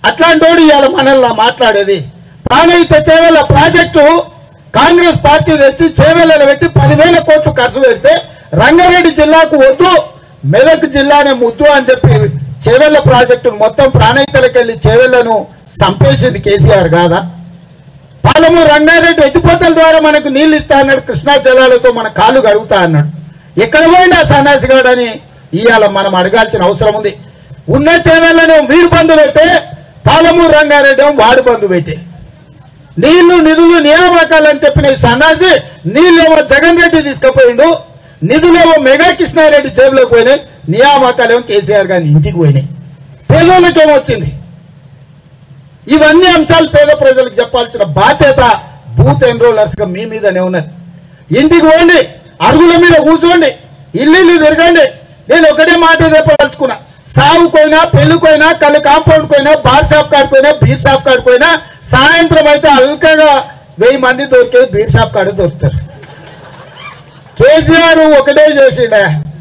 అట్లాంటి ఇవాళ మనల్ని మాట్లాడేది ప్రాణహిత చేవెళ్ళ ప్రాజెక్టు కాంగ్రెస్ పార్టీ తెచ్చి చేవెళ్ళలో పెట్టి పదివేల కోట్లు ఖర్చు పెడితే రంగారెడ్డి జిల్లాకు వద్దు మెదక్ జిల్లానే ముద్దు అని చెప్పి చేవెళ్ళ ప్రాజెక్టును మొత్తం ప్రాణహితలకు వెళ్ళి చేవెళ్లను సంపేసింది కేసీఆర్ కాదా పాలమూరు రంగారెడ్డి ఎత్తిపోతల ద్వారా మనకు నీళ్లు ఇస్తా అన్నాడు కృష్ణా జలాలతో మన కాళ్ళు కడుగుతా అన్నాడు ఎక్కడ పోయినా సన్నాసిగాడు అని ఇవాళ మనం అడగాల్సిన అవసరం ఉంది ఉన్న చేవెళ్ళను వీడు బంధు పెట్టే పాలమూరు రంగారెడ్డి ఏమో వాడు బంధు పెట్టే నీళ్లు నిధులు నియామకాలు అని చెప్పిన ఈ సన్నాసి నీళ్ళేమో జగన్ రెడ్డి తీసుకుపోయిండు నిధులేమో మెగా కృష్ణారెడ్డి జేబులోకి పోయినాయి నియామకాలేమో కేసీఆర్ గారి ఇంటికి పోయినాయి పేదోళ్ళకేమో వచ్చింది ఇవన్నీ అంశాలు పేద ప్రజలకు చెప్పాల్సిన బాధ్యత బూత్ ఎన్రోలర్స్ గా మీ మీదనే ఉన్నది ఇంటికి పోండి అరుగుల మీద కూర్చోండి ఇల్లు ఇల్లు తిరగండి నేను ఒకటే మాట చెప్పదలుచుకున్నా సాగుకోయినా పెళ్లికోయినా కళ్ళు కాంపౌండ్ పోయినా బార్ షాప్ కాడిపోయినా బీర్ షాప్ కాడిపోయినా సాయంత్రం అయితే అల్కగా వెయ్యి మంది దొరికేది బీర్ షాప్ కాడ దొరుకుతారు కేసీఆర్ ఒకటే చేసిండే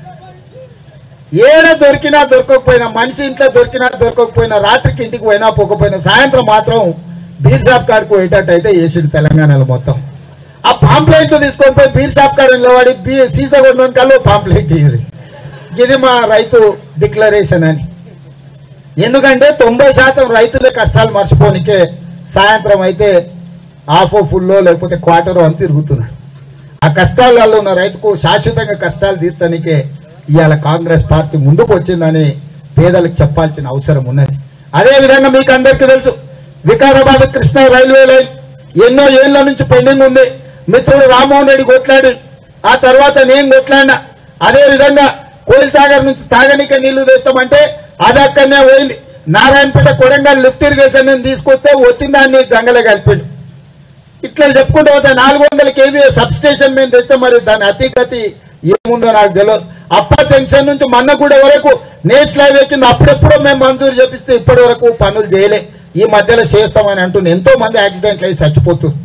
ఏడ దొరికినా దొరకకపోయినా మనిషి ఇంట్లో దొరికినా దొరకకపోయినా రాత్రికి ఇంటికి పోయినా పోకపోయినా సాయంత్రం మాత్రం బీర్ షాప్ కాడికి పోయేటట్టు అయితే వేసింది తెలంగాణలో మొత్తం ఆ పాంప్లెంట్ తీసుకొని పోయి బీర్ షాప్ కాడ నిలబడి బీ సీసా కొన్న కల్లో పాంప్లెంట్ ఇయ్యరు ఇది మా రైతు డిక్లరేషన్ అని ఎందుకంటే తొంభై శాతం రైతులే కష్టాలు మర్చిపోనికే సాయంత్రం అయితే హాఫ్ ఫుల్లో లేకపోతే క్వార్టర్ అని తిరుగుతున్నాడు ఆ కష్టాలలో ఉన్న రైతుకు శాశ్వతంగా కష్టాలు తీర్చడానికే ఇవాళ కాంగ్రెస్ పార్టీ ముందుకు వచ్చిందని పేదలకు చెప్పాల్సిన అవసరం ఉన్నది అదే విధంగా మీకు అందరికీ తెలుసు వికారాబాద్ కృష్ణా రైల్వే లైన్ ఎన్నో ఏళ్ల నుంచి పెండింగ్ ఉంది మిత్రుడు రామ్మోహన్ రెడ్డి కొట్లాడి ఆ తర్వాత నేను కొట్లాడినా అదే విధంగా కోయిల్ సాగర్ నుంచి తాగనిక నీళ్లు తెస్తామంటే అది అక్కడనే పోయింది నారాయణపేట కొడంగల్ లిఫ్ట్ ఇరిగేషన్ నుంచి తీసుకొస్తే వచ్చిన దాన్ని గంగలో కలిపాడు ఇట్లా చెప్పుకుంటూ పోతే నాలుగు వందల కేవీ సబ్ స్టేషన్ మీద తెస్తే మరి దాని అతిగతి ఏముందో నాకు తెలియదు అప్ప జంక్షన్ నుంచి మన్నగూడ వరకు నేషనల్ హైవే కింద అప్పుడెప్పుడో మేము మంజూరు చేపిస్తే ఇప్పటి వరకు పనులు చేయలే ఈ మధ్యలో చేస్తామని అంటున్న ఎంతో మంది యాక్సిడెంట్లు అయి చచ్చిపోతున్నారు